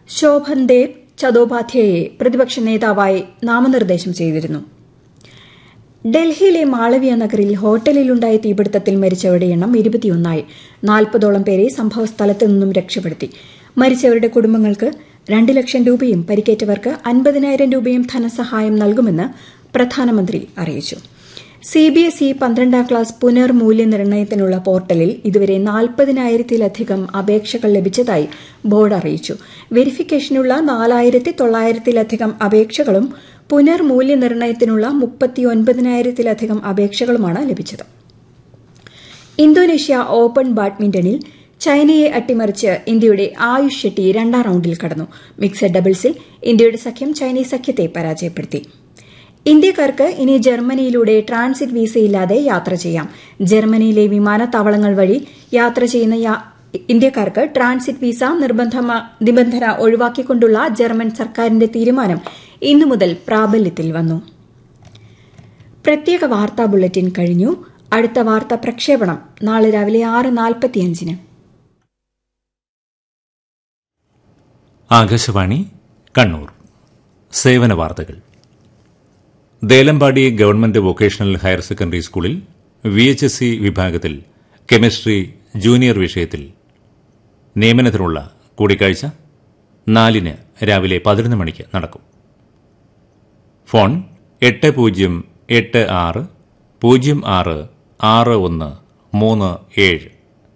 ശോഭൻദേവ് ചതോപാധ്യായെ പ്രതിപക്ഷ നേതാവായി നാമനിർദ്ദേശം ചെയ്തിരുന്നു ഡൽഹിയിലെ മാളവ്യ നഗറിൽ ഹോട്ടലിലുണ്ടായ തീപിടുത്തത്തിൽ മരിച്ചവരുടെ എണ്ണം ഇരുപത്തിയൊന്നായി നാൽപ്പതോളം പേരെ സംഭവസ്ഥലത്ത് നിന്നും രക്ഷപ്പെടുത്തി മരിച്ചവരുടെ കുടുംബങ്ങൾക്ക് രണ്ട് ലക്ഷം രൂപയും പരിക്കേറ്റവർക്ക് അൻപതിനായിരം രൂപയും ധനസഹായം നൽകുമെന്ന് പ്രധാനമന്ത്രി അറിയിച്ചു സിബിഎസ്ഇ പന്ത്രണ്ടാം ക്ലാസ് പുനർമൂല്യനിർണ്ണയത്തിനുള്ള പോർട്ടലിൽ ഇതുവരെ നാൽപ്പതിനായിരത്തിലധികം അപേക്ഷകൾ ലഭിച്ചതായി ബോർഡ് അറിയിച്ചു വെരിഫിക്കേഷനുള്ള നാലായിരത്തി തൊള്ളായിരത്തിലധികം അപേക്ഷകളും പുനർമൂല്യനിർണ്ണയത്തിനുള്ള മുപ്പത്തിയൊൻപതിനായിരത്തിലധികം അപേക്ഷകളുമാണ് ലഭിച്ചത് ഇന്തോനേഷ്യ ഓപ്പൺ ബാഡ്മിന്റണിൽ ചൈനയെ അട്ടിമറിച്ച് ഇന്ത്യയുടെ ആയുഷ് ഷെട്ടി രണ്ടാം റൌണ്ടിൽ കടന്നു മിക്സഡ് ഡബിൾസിൽ ഇന്ത്യയുടെ സഖ്യം ചൈനീസ് സഖ്യത്തെ പരാജയപ്പെടുത്തി ഇന്ത്യക്കാർക്ക് ഇനി ജർമ്മനിയിലൂടെ ട്രാൻസിറ്റ് വിസയില്ലാതെ യാത്ര ചെയ്യാം ജർമ്മനിയിലെ വിമാനത്താവളങ്ങൾ വഴി യാത്ര ചെയ്യുന്ന ഇന്ത്യക്കാർക്ക് ട്രാൻസിറ്റ് വിസ നിബന്ധന ഒഴിവാക്കിക്കൊണ്ടുള്ള ജർമ്മൻ സർക്കാരിന്റെ തീരുമാനം ഇന്നു മുതൽ പ്രാബല്യത്തിൽ വന്നു പ്രത്യേക വാർത്താ ബുള്ളറ്റിൻ കഴിഞ്ഞു അടുത്ത വാർത്താ പ്രക്ഷേപണം നാളെ രാവിലെ ആറ് നാൽപ്പത്തിയഞ്ചിന് ആകാശവാണി കണ്ണൂർ സേവന വാർത്തകൾ Delampady government vocational higher secondary സ്കൂളിൽ വി എച്ച് എസ് സി വിഭാഗത്തിൽ കെമിസ്ട്രി ജൂനിയർ വിഷയത്തിൽ നിയമനത്തിനുള്ള കൂടിക്കാഴ്ച നാലിന് രാവിലെ പതിനൊന്ന് മണിക്ക് നടക്കും ഫോൺ എട്ട് പൂജ്യം എട്ട് ആറ് പൂജ്യം ആറ് ആറ് ഒന്ന് മൂന്ന് ഏഴ്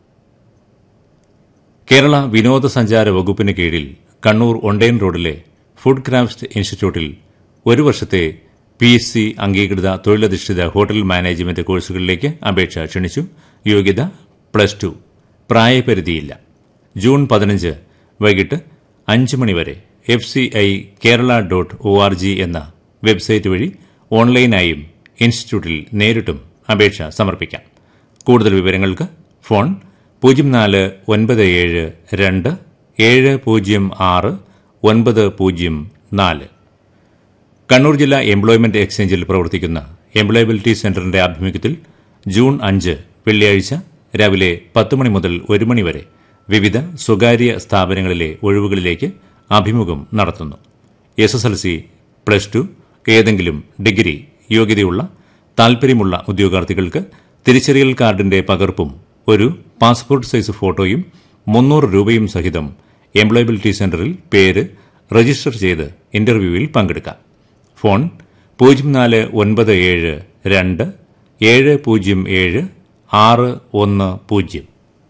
കേരള വിനോദസഞ്ചാര വകുപ്പിന് കീഴിൽ കണ്ണൂർ ഒണ്ടേൻ റോഡിലെ ഫുഡ് ക്രാഫ്റ്റ് ഇൻസ്റ്റിറ്റ്യൂട്ടിൽ ഒരു വർഷത്തെ പി എസ് സി അംഗീകൃത തൊഴിലധിഷ്ഠിത ഹോട്ടൽ മാനേജ്മെന്റ് കോഴ്സുകളിലേക്ക് അപേക്ഷ ക്ഷണിച്ചു യോഗ്യത പ്ലസ് ടു പ്രായപരിധിയില്ല ജൂൺ പതിനഞ്ച് വൈകിട്ട് അഞ്ച് മണിവരെ F C I Kerala dot O R G എന്ന വെബ്സൈറ്റ് വഴി ഓൺലൈനായും ഇൻസ്റ്റിറ്റ്യൂട്ടിൽ നേരിട്ടും അപേക്ഷ സമർപ്പിക്കാം കൂടുതൽ വിവരങ്ങൾക്ക് ഫോൺ പൂജ്യം നാല് ഒൻപത് ഏഴ് രണ്ട് ഏഴ് പൂജ്യം ആറ് ഒൻപത് പൂജ്യം നാല് കണ്ണൂർ ജില്ലാ എംപ്ലോയ്മെന്റ് എക്സ്ചേഞ്ചിൽ പ്രവർത്തിക്കുന്ന എംപ്ലോയബിലിറ്റി സെന്ററിന്റെ ആഭിമുഖ്യത്തിൽ ജൂൺ അഞ്ച് വെള്ളിയാഴ്ച രാവിലെ പത്ത് മണി മുതൽ ഒരു മണി വരെ വിവിധ സ്വകാര്യ സ്ഥാപനങ്ങളിലെ ഒഴിവുകളിലേക്ക് അഭിമുഖം നടത്തുന്നു S S L C plus two ഏതെങ്കിലും ഡിഗ്രി യോഗ്യതയുള്ള താൽപര്യമുള്ള ഉദ്യോഗാർത്ഥികൾക്ക് തിരിച്ചറിയൽ കാർഡിന്റെ പകർപ്പും ഒരു പാസ്പോർട്ട് സൈസ് ഫോട്ടോയും മുന്നൂറ് രൂപയും സഹിതം എംപ്ലോയബിലിറ്റി സെന്ററിൽ പേര് രജിസ്റ്റർ ചെയ്ത് ഇന്റർവ്യൂവിൽ പങ്കെടുക്കാം ഫോൺ പൂജ്യം നാല് ഒൻപത് ഏഴ് രണ്ട് ഏഴ് പൂജ്യം ഏഴ് ആറ് ഒന്ന് പൂജ്യം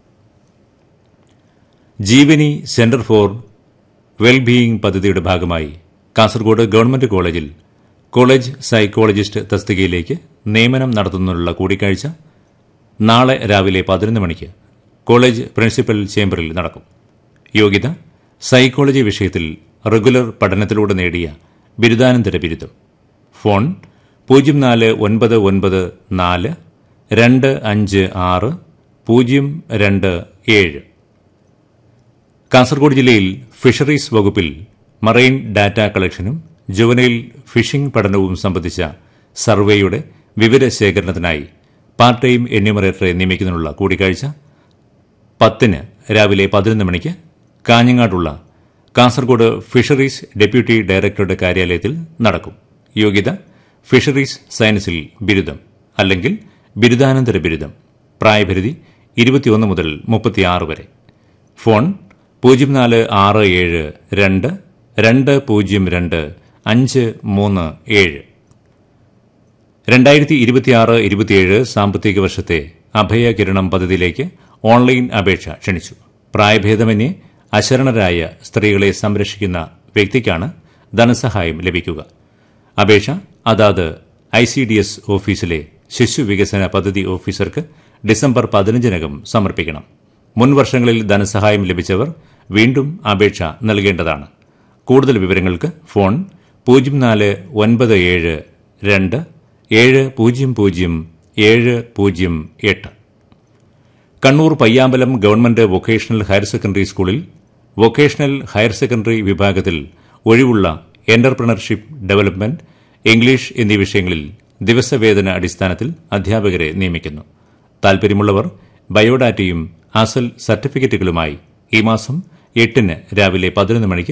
ജീവനി സെന്റർ ഫോർ വെൽബീയിംഗ് പദ്ധതിയുടെ ഭാഗമായി കാസർഗോഡ് ഗവൺമെന്റ് കോളേജിൽ കോളേജ് സൈക്കോളജിസ്റ്റ് തസ്തികയിലേക്ക് നിയമനം നടത്തുന്നതിനുള്ള കൂടിക്കാഴ്ച നാളെ രാവിലെ പതിനൊന്ന് മണിക്ക് കോളേജ് പ്രിൻസിപ്പൽ ചേംബറിൽ നടക്കും യോഗ്യത സൈക്കോളജി വിഷയത്തിൽ റെഗുലർ പഠനത്തിലൂടെ നേടിയ ബിരുദാനന്തര ബിരുദം ഫോൺ പൂജ്യം നാല് ഒൻപത് ഒൻപത് നാല് രണ്ട് അഞ്ച് ആറ് പൂജ്യം രണ്ട് ഏഴ് കാസർഗോഡ് ജില്ലയിൽ ഫിഷറീസ് വകുപ്പിൽ മറൈൻ ഡാറ്റ കളക്ഷനും ജുവനൈൽ ഫിഷിംഗ് പഠനവും സംബന്ധിച്ച സർവേയുടെ വിവരശേഖരണത്തിനായി പാർട്ട് ടൈം എന്യൂമറേറ്ററെ നിയമിക്കുന്നതിനുള്ള കൂടിക്കാഴ്ച പത്തിന് രാവിലെ പതിനൊന്ന് മണിക്ക് കാഞ്ഞങ്ങാടുള്ള കാസർഗോഡ് ഫിഷറീസ് ഡെപ്യൂട്ടി ഡയറക്ടറുടെ കാര്യാലയത്തിൽ നടക്കും യോഗ്യത ഫിഷറീസ് സയൻസിൽ ബിരുദം അല്ലെങ്കിൽ ബിരുദാനന്തര ബിരുദം പ്രായപരിധി ഇരുപത്തിയൊന്ന് മുതൽ മുപ്പത്തിയാറ് വരെ ഫോൺ പൂജ്യം നാല് ആറ് ഏഴ് രണ്ട് രണ്ട് പൂജ്യം രണ്ട് അഞ്ച് മൂന്ന് ഏഴ് രണ്ടായിരത്തി ഇരുപത്തിയാറ് ഇരുപത്തിയേഴ് സാമ്പത്തിക വർഷത്തെ അഭയകിരണം പദ്ധതിയിലേക്ക് ഓൺലൈൻ അപേക്ഷ ക്ഷണിച്ചു പ്രായഭേദമന്യേ അശരണരായ സ്ത്രീകളെ സംരക്ഷിക്കുന്ന വ്യക്തിക്കാണ് ധനസഹായം ലഭിക്കുക അപേക്ഷ അതാത് ഐ സി ഡി എസ് ഓഫീസിലെ ശിശു വികസന പദ്ധതി ഓഫീസർക്ക് ഡിസംബർ പതിനഞ്ചിനകം സമർപ്പിക്കണം മുൻ വർഷങ്ങളിൽ ധനസഹായം ലഭിച്ചവർ വീണ്ടും അപേക്ഷ നൽകേണ്ടതാണ് കൂടുതൽ വിവരങ്ങൾക്ക് ഫോൺ പൂജ്യം നാല് ഒൻപത് ഏഴ് രണ്ട് ഏഴ് പൂജ്യം പൂജ്യം ഏഴ് പൂജ്യം എട്ട് Kannur Payyambalam government vocational higher secondary സ്കൂളിൽ വൊക്കേഷണൽ ഹയർ സെക്കൻഡറി വിഭാഗത്തിൽ ഒഴിവുള്ള എന്റർപ്രണർഷിപ്പ് ഡെവലപ്മെന്റ് ഇംഗ്ലീഷ് എന്നീ വിഷയങ്ങളിൽ ദിവസവേതന അടിസ്ഥാനത്തിൽ അധ്യാപകരെ നിയമിക്കുന്നു താൽപര്യമുള്ളവർ ബയോഡാറ്റയും അസൽ സർട്ടിഫിക്കറ്റുകളുമായി ഈ മാസം എട്ടിന് രാവിലെ പതിനൊന്ന് മണിക്ക്